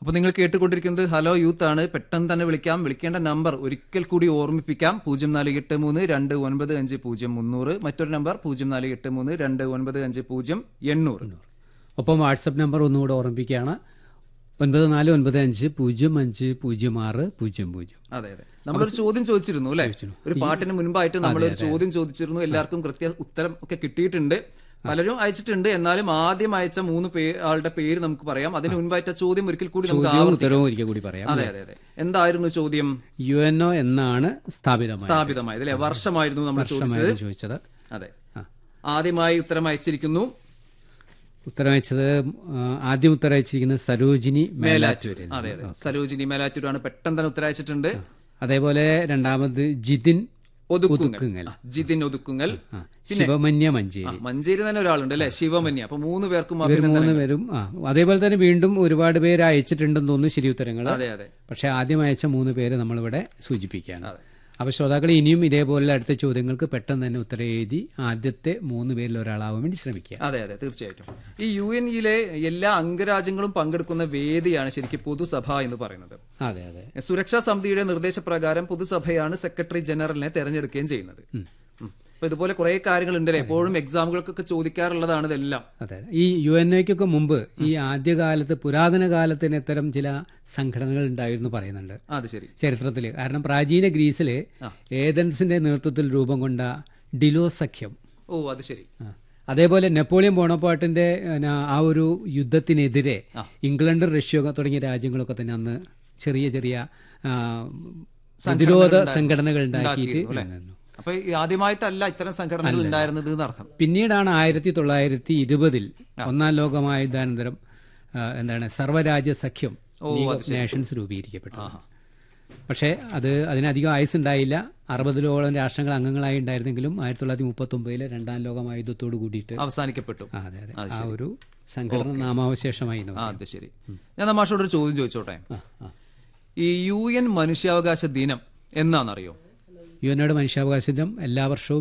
അപ്പോൾ നിങ്ങൾ കേട്ടുകൊണ്ടിരിക്കുന്നത് ഹലോ യൂത്ത് ആണ് പെട്ടെന്ന് തന്നെ വിളിക്കാം വിളിക്കേണ്ട നമ്പർ ഒരിക്കൽ കൂടി ഓർമ്മിപ്പിക്കാം പൂജ്യം നാല് എട്ട് മൂന്ന് രണ്ട് ഒൻപത് അഞ്ച് പൂജ്യം മുന്നൂറ് മറ്റൊരു നമ്പർ പൂജ്യം നാല് എട്ട് മൂന്ന് രണ്ട് ഒൻപത് അഞ്ച് പൂജ്യം എണ്ണൂറ് ഒപ്പം വാട്സപ്പ് നമ്പർ ഒന്നുകൂടെ ഓർമ്മിപ്പിക്കുകയാണ് ഒൻപത് നാല് ഒൻപത് അഞ്ച് പൂജ്യം അഞ്ച് പൂജ്യം ആറ് പൂജ്യം പൂജ്യം അതെ അതെ നമ്മളൊരു ചോദ്യം ചോദിച്ചിരുന്നു അല്ലെ ഒരു പാട്ടിന് മുൻപായിട്ട് നമ്മളൊരു ചോദ്യം ചോദിച്ചിരുന്നു എല്ലാവർക്കും കൃത്യ ഉത്തരം ഒക്കെ കിട്ടിയിട്ടുണ്ട് പലരും അയച്ചിട്ടുണ്ട് എന്നാലും ആദ്യം അയച്ച മൂന്ന് പേ ആളുടെ പേര് നമുക്ക് പറയാം അതിന് മുൻപായിട്ട് ആ ചോദ്യം ഒരിക്കൽ കൂടി നമുക്ക് ചോദ്യവും ആവർത്തിക്കാം ഉത്തരവും ഒരിക്കൽ കൂടി പറയാം അതെ അതെ അതെ എന്തായിരുന്നു ചോദ്യം യു എൻ ഒ എന്നാണ് സ്ഥാപിതമായത് സ്ഥാപിതമായത് അല്ലെ വർഷമായിരുന്നു നമ്മൾ ചോദിച്ചത് വർഷമായിരുന്നു ചോദിച്ചത് അതെ ആ. ആദ്യമായി ഉത്തരം അയച്ചിരിക്കുന്നു ഉത്തരവയച്ചത് ആദ്യം ഉത്തരവച്ചിരിക്കുന്നത് സരോജിനി മേലാറ്റൂരിൽ അതെ അതെ സരോജിനി മേലാറ്റൂരാണ് പെട്ടെന്ന് തന്നെ ഉത്തരം അയച്ചിട്ടുണ്ട് അതേപോലെ രണ്ടാമത് ജിതിൻ ഒതുക്കുങ്ങൽ ഒതുക്കുങ്ങൽ. ആ, ജിതിൻ ഒതുക്കുങ്ങൽ ആ, ശിവമന്യ മഞ്ചേരി ആ, മഞ്ചേരി തന്നെ ഒരാളുണ്ട് അല്ലെ ശിവമന്യ അപ്പൊ മൂന്ന് പേർക്കും ഇവർ അഭിനന്ദനം മൂന്ന് പേരും ആ അതേപോലെ തന്നെ വീണ്ടും ഒരുപാട് പേര് അയച്ചിട്ടുണ്ടെന്ന് തോന്നുന്നു ശരി ഉത്തരങ്ങൾ അതെ അതെ പക്ഷെ ആദ്യം അയച്ച മൂന്ന് പേര് നമ്മളിവിടെ സൂചിപ്പിക്കുകയാണ് അതെ. അപ്പോൾ ശ്രോതാക്കൾ ഇനിയും ഇതേപോലെ അടുത്ത ചോദ്യങ്ങൾക്ക് പെട്ടെന്ന് തന്നെ ഉത്തരം എഴുതി ആദ്യത്തെ മൂന്ന് പേരിൽ ഒരാളാവാൻ വേണ്ടി ശ്രമിക്കുക അതെ അതെ തീർച്ചയായിട്ടും ഈ യു എൻ ഇയിലെ എല്ലാ അംഗരാജ്യങ്ങളും പങ്കെടുക്കുന്ന വേദിയാണ് ശരിക്കും പൊതുസഭ എന്ന് പറയുന്നത് അതെ അതെ സുരക്ഷാ സമിതിയുടെ നിർദ്ദേശപ്രകാരം പൊതുസഭയാണ് സെക്രട്ടറി ജനറലിനെ തെരഞ്ഞെടുക്കുകയും ചെയ്യുന്നത് ഉം. അപ്പൊ ഇതുപോലെ കുറെ കാര്യങ്ങളുണ്ടല്ലേ എപ്പോഴും എക്സാമുകൾക്കൊക്കെ ചോദിക്കാറുള്ളതാണ് ഇതെല്ലാം അതെ ഈ യു എൻ ഒക്കൊക്കെ മുമ്പ് ഈ ആദ്യകാലത്ത് പുരാതന കാലത്തിന് ഇത്തരം ചില സംഘടനകൾ ഉണ്ടായിരുന്നു പറയുന്നുണ്ട് അത് ശരി ചരിത്രത്തിൽ കാരണം പ്രാചീന ഗ്രീസിൽ ഏതൻസിന്റെ നേതൃത്വത്തിൽ രൂപം കൊണ്ട ഡിലോ സഖ്യം ഓ അത് ശരി ആ. അതേപോലെ നെപ്പോളിയൻ ബോണപ്പാട്ടിന്റെ പിന്നെ, ആ ഒരു യുദ്ധത്തിനെതിരെ ഇംഗ്ലണ്ട് റഷ്യ തുടങ്ങിയ രാജ്യങ്ങളൊക്കെ തന്നെ അന്ന് ചെറിയ ചെറിയ ആ, പ്രതിരോധ സംഘടനകൾ ഉണ്ടാക്കിയിട്ട് നിന്നു. അപ്പൊ ഈ ആദ്യമായിട്ടല്ല ഇത്തരം സംഘടനകൾ ഉണ്ടായിരുന്നത് എന്നർത്ഥം പിന്നീടാണ് ആയിരത്തി തൊള്ളായിരത്തി ഇരുപതിൽ ഒന്നാം ലോകമഹായുദ്ധാനന്തരം ആ, എന്താണ് സർവ്വരാജ്യ സഖ്യം ലീഗ് ഓഫ് നേഷൻസ് രൂപീകരിക്കപ്പെട്ടത് പക്ഷേ അത് അതിനധികം ആയുസ് ഉണ്ടായില്ല അറുപതിലോളം രാഷ്ട്രങ്ങൾ അംഗങ്ങളായി ഉണ്ടായിരുന്നെങ്കിലും ആയിരത്തി തൊള്ളായിരത്തി മുപ്പത്തി ഒമ്പതിലെ രണ്ടാം ലോകമഹായുദ്ധത്തോട് കൂടിയിട്ട് അവസാനിക്കപ്പെട്ടു ആ, അതെ അതെ ആ ഒരു സംഘടന നാമാവശേഷമായി എന്ന് ആ അത് ശരി ഞാൻ തമാഷോട് ഒരു ചോദ്യം ചോദിച്ചോട്ടെ ആ, ആ. ഈ യു എൻ മനുഷ്യാവകാശ ദിനം എന്നാണെന്നറിയോ യു എന്നോട് മനുഷ്യാവകാശ ദിനം എല്ലാ വർഷവും